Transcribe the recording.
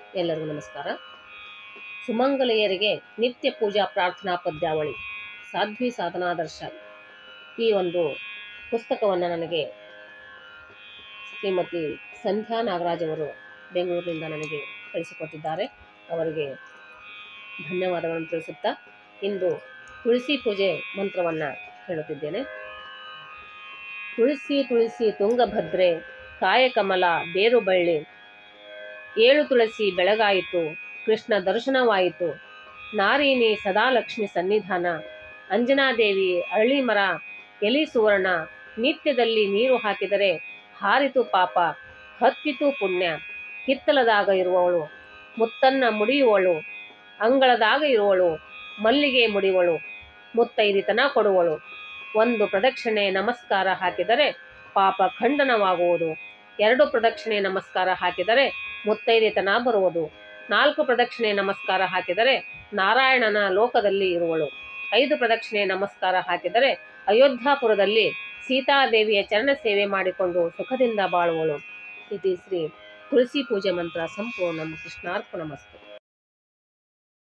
ಎಲ್ಲರಿಗೂ ನಮಸ್ಕಾರ ಸುಮಂಗಲೆಯರಿಗೆ ನಿತ್ಯ ಪೂಜಾ ಪ್ರಾರ್ಥನಾ ಪದ್ಯಾವಳಿ ಸಾಧ್ವಿ ಸಾಧನಾದರ್ಶ ಈ ಒಂದು ಪುಸ್ತಕವನ್ನು ನನಗೆ ಶ್ರೀಮತಿ ಸಂಧ್ಯಾ ನಾಗರಾಜ್ ಅವರು ಬೆಂಗಳೂರಿನಿಂದ ನನಗೆ ಕಳಿಸಿಕೊಟ್ಟಿದ್ದಾರೆ ಅವರಿಗೆ ಧನ್ಯವಾದಗಳನ್ನು ತಿಳಿಸುತ್ತಾ ಇಂದು ತುಳಸಿ ಪೂಜೆ ಮಂತ್ರವನ್ನು ಹೇಳುತ್ತಿದ್ದೇನೆ ತುಳಸಿ ತುಳಸಿ ತುಂಗಭದ್ರೆ ಕಾಯಕಮಲ ಬೇರು ಬಳ್ಳಿ ಏಳು ತುಳಸಿ ಬೆಳಗಾಯಿತು ಕೃಷ್ಣ ದರ್ಶನವಾಯಿತು ನಾರೀನಿ ಸದಾಲಕ್ಷ್ಮಿ ಸನ್ನಿಧಾನ ಅಂಜನಾದೇವಿ ಅರಳಿ ಮರ ಎಲಿ ಸುವರ್ಣ ನಿತ್ಯದಲ್ಲಿ ನೀರು ಹಾಕಿದರೆ ಹಾರಿತು ಪಾಪ ಹತ್ತಿತು ಪುಣ್ಯ ಹಿತ್ತಲದಾಗ ಇರುವವಳು ಮುತ್ತನ್ನ ಮುಡಿಯುವಳು ಅಂಗಳದಾಗ ಇರುವಳು ಮಲ್ಲಿಗೆ ಮುಡಿವಳು ಮುತ್ತೈದಿತನ ಕೊಡುವಳು ಒಂದು ಪ್ರದಕ್ಷಿಣೆ ನಮಸ್ಕಾರ ಹಾಕಿದರೆ ಪಾಪ ಖಂಡನವಾಗುವುದು ಎರಡು ಪ್ರದಕ್ಷಿಣೆ ನಮಸ್ಕಾರ ಹಾಕಿದರೆ ಮುತ್ತೈದೆತನ ಬರುವುದು ನಾಲ್ಕು ಪ್ರದಕ್ಷಿಣೆ ನಮಸ್ಕಾರ ಹಾಕಿದರೆ ನಾರಾಯಣನ ಲೋಕದಲ್ಲಿ ಇರುವಳು ಐದು ಪ್ರದಕ್ಷಿಣೆ ನಮಸ್ಕಾರ ಹಾಕಿದರೆ ಅಯೋಧ್ಯಾಪುರದಲ್ಲಿ ಸೀತಾದೇವಿಯ ಚರಣ ಸೇವೆ ಮಾಡಿಕೊಂಡು ಸುಖದಿಂದ ಬಾಳುವಳು ಇತಿ ಶ್ರೀ ತುಳಸಿ ಪೂಜೆ ಮಂತ್ರ ಸಂಪೂರ್ಣ ಕೃಷ್ಣಾರ್ಪಣಮಸ್ತು